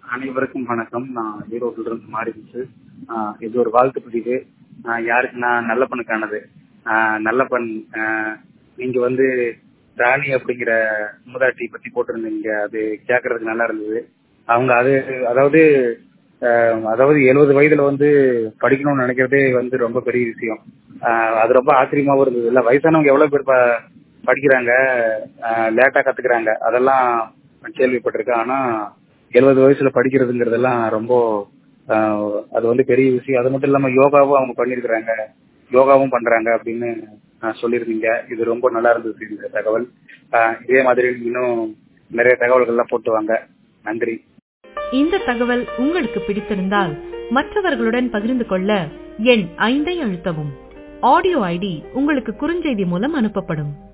அனைவருக்கும் வணக்கம் நான் ஈரோட்டில் இருந்து மாறிடுச்சு இது ஒரு வாழ்த்து பதிவு ஆஹ் யாருக்குன்னா நல்லப்பனுக்கானது ஆஹ் நல்லப்பன் ஆஹ் நீங்க வந்து ராணி அப்படிங்கிற மூதாட்டி பத்தி போட்டிருந்தீங்க அது கேட்கறதுக்கு நல்லா இருந்தது அவங்க அது அதாவது ஆஹ் அதாவது எழுபது வயதுல வந்து படிக்கணும்னு நினைக்கிறதே வந்து ரொம்ப பெரிய விஷயம் ஆஹ் அது ரொம்ப ஆச்சரியமாவும் இருந்தது இல்ல வயசானவங்க எவ்வளவு பேர் ப- படிக்கிறாங்க லேட்டா கத்துக்கிறாங்க அதெல்லாம் கேள்விப்பட்டிருக்கேன் ஆனா எழுபது வயசுல படிக்கிறதுங்கிறதெல்லாம் ரொம்ப ஆஹ் அது வந்து பெரிய விஷயம் அது மட்டும் இல்லாம யோகாவும் அவங்க பண்ணிருக்கிறாங்க யோகாவும் பண்றாங்க அப்படின்னு ஆஹ் சொல்லியிருந்தீங்க இது ரொம்ப நல்லா இருந்தது இந்த தகவல் ஆஹ் இதே மாதிரி இன்னும் நிறைய தகவல்கள்லாம் போட்டு வாங்க நன்றி இந்த தகவல் உங்களுக்கு பிடித்திருந்தால் மற்றவர்களுடன் பகிர்ந்து கொள்ள எண் ஐந்தை அழுத்தவும் ஆடியோ ஐடி உங்களுக்கு குறுஞ்செய்தி மூலம் அனுப்பப்படும்